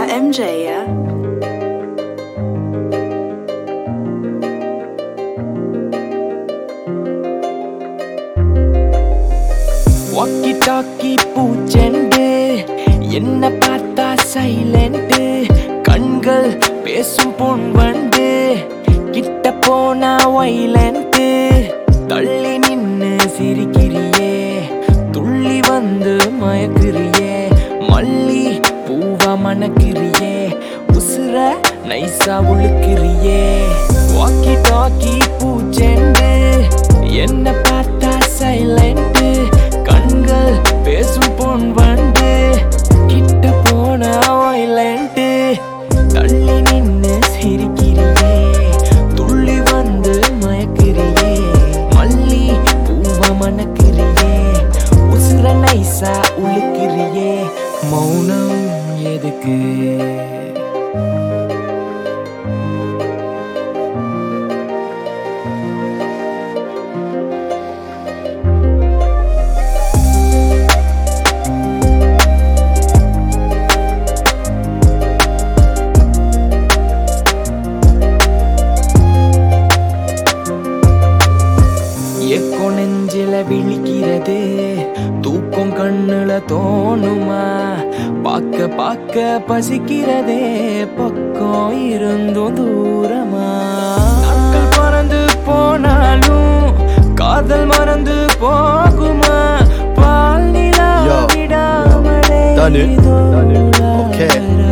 MJ, yeah? Walkie talkie பூச்செண்டு என்ன பார்த்தா சைலண்ட் கண்கள் பேசும் பொன் வண்டு கிட்ட போனா வைலண்ட் தள்ளி நின்னு சிரிக்கிறியே துள்ளி வந்து மயக்கிறியே மல்லி பூவா மணக்கிறியே உசுர நைசா உழுக்கிறியே வாக்கி டாக்கி பூச்செண்டு என்ன பார்த்தா சைலண்ட் கண்கள் பேசும் பொன் வண்டு கிட்ட போன வைலண்ட் தள்ளி நின்னு சிரிக்கிறியே துள்ளி வந்து மயக்கிறியே மல்லி பூவ மணக்கிறியே உசுர நைசா உழுக்கிறியே மௌனம் எதுக்கு எக்கோ நெஞ்சில விழிக்கிறது தூக்கம் கண்ணுல தோணுமா பார்க்க பார்க்க பசிக்கிறதே பக்கம் இருந்தும் தூரமா நாட்கள் பறந்து போனாலும் காதல் மறந்து போகுமா பால் நிலா Yo, விடாமலே Done it. இதோ Okay. உலா.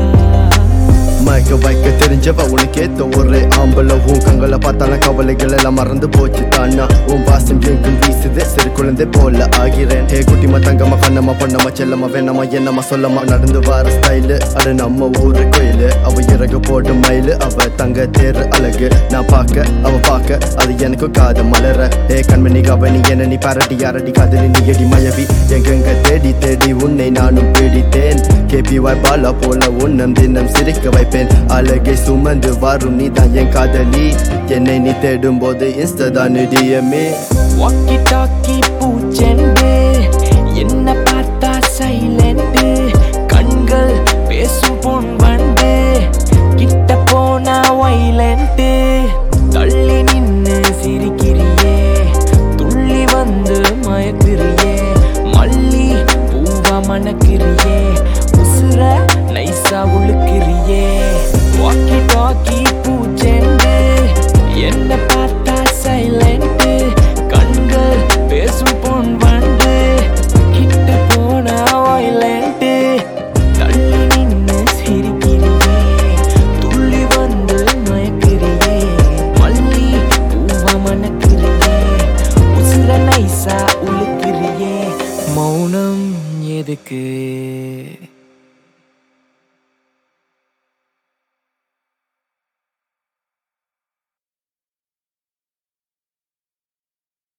மயக்க வைக்க தெரிஞ்சவ உனக்கு ஏத்த ஒரு ஆம்பளை உன் கண்களை பார்த்தாலும் கவலைகள் எல்லாம் மறந்து போச்சு தானா உன் வாசம் எங்கும் வீசுது சிறு குழந்தை போல ஆகிறேன் ஹே குட்டிமா தங்கம்மா கண்ணம்மா பொண்ணம்மா செல்லம்மா வேணம்மா என்னம்மா சொல்லம்மா நடந்து வார ஸ்டைலு அது நம்ம ஊரு கோயிலு அவ இறகு போட்டு மயிலு அவ தங்க தேர் அழகு நான் பார்க்க அவ பார்க்க அது எனக்கு காது மலர ஹே கண்மணி கவனி என்ன நீ பாரடி யாரடி காதலி நீ எடி மயவி எங்கெங்க தேடி தேடி உன்னை நானும் பிடித்தேன் கேபிவாய் பாலா போல உன்னம் தினம் சிரிக்க வைப்பேன் அழகை சுமந்து வரும் நீ தான் என் காதலி என்னை நீ தேடும் போது இன்ஸ்டா தான் டிஎம்ஏ வாக்கி டாக்கி பூச்செண்டு என்ன பார்த்தா சைலண்ட் கண்கள் பேசும் பொன் வண்டு கிட்ட போனா வைலண்ட் தள்ளி நின்னு சிரிக்கிறியே துள்ளி வந்து மயக்கிறியே மல்லி பூவா மணக்கிறியே உசுர நைசா உழுக்கிறியே வாக்கி டாக்கி பூச்செண்டு என்ன பார்த்தா சைலண்ட் கண்கள் பேசும் பொன் வண்டு கிட்ட போன வைலண்ட் தள்ளி நின்னு சிரிக்கிறியே துள்ளி வந்து மயக்கிறியே மல்லி பூவா மணக்கிறியே உசுர நைசா உழுக்கிறியே மௌனம் எதுக்கு